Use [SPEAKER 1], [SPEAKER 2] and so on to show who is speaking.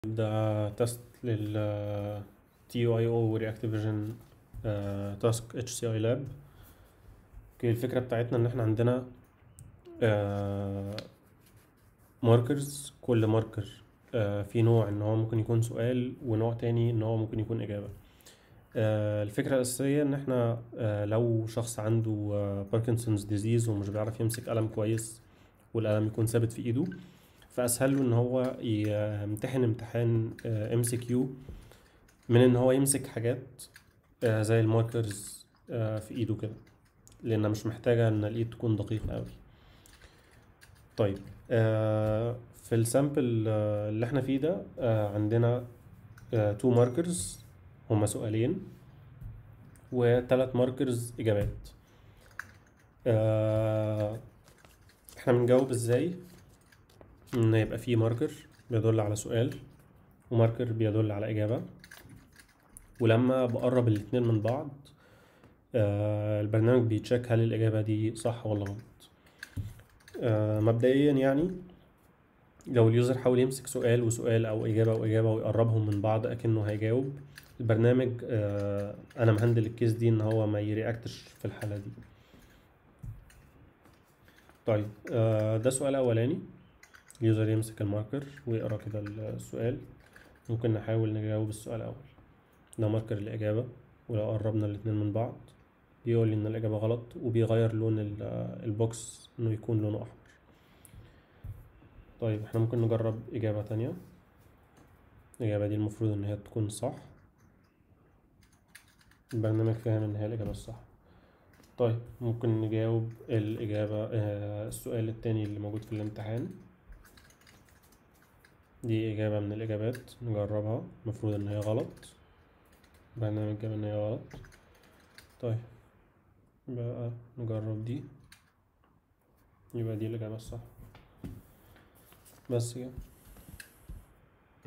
[SPEAKER 1] ده تيست لل تي يو اي او ورياكتيف فيجن تاسك اتش سي اي لاب اوكي الفكرة بتاعتنا ان احنا عندنا ماركرز كل ماركر في نوع ان هو ممكن يكون سؤال ونوع تاني ان هو ممكن يكون اجابة آه، الفكرة الأساسية إن إحنا آه، لو شخص عنده باركنسونز ديزيز ومش بيعرف يمسك قلم كويس والقلم يكون ثابت في إيده فأسهل له إن هو يمتحن امتحان ام سي كيو من إن هو يمسك حاجات آه، زي الماركرز في إيده كده لأنها مش محتاجة إن الإيد تكون دقيقة أوي طيب في السامبل اللي احنا فيه ده عندنا تو ماركرز هما سؤالين وتلات ماركرز إجابات آه احنا بنجاوب ازاي ان يبقى فيه ماركر بيدل على سؤال وماركر بيدل على إجابة ولما بقرب الاتنين من بعض آه البرنامج بيتشيك هل الإجابة دي صح ولا غلط آه مبدئيا يعني لو اليوزر حاول يمسك سؤال وسؤال أو إجابة وإجابة ويقربهم من بعض أكنه هيجاوب البرنامج آه انا مهندل الكيس دي ان هو ما يرياكتش في الحاله دي طيب آه ده سؤال اولاني اليوزر يمسك الماركر ويقرا كده السؤال ممكن نحاول نجاوب السؤال الاول ده ماركر الاجابه ولو قربنا الاتنين من بعض بيقول لي ان الاجابه غلط وبيغير لون البوكس انه يكون لونه احمر طيب احنا ممكن نجرب اجابه تانية الاجابه دي المفروض ان هي تكون صح البرنامج فاهم ان هي الاجابه الصح طيب ممكن نجاوب الاجابه آه السؤال التاني اللي موجود في الامتحان دي اجابه من الاجابات نجربها المفروض ان هي غلط البرنامج جاب ان هي غلط طيب بقى نجرب دي يبقى دي الاجابه الصح بس كده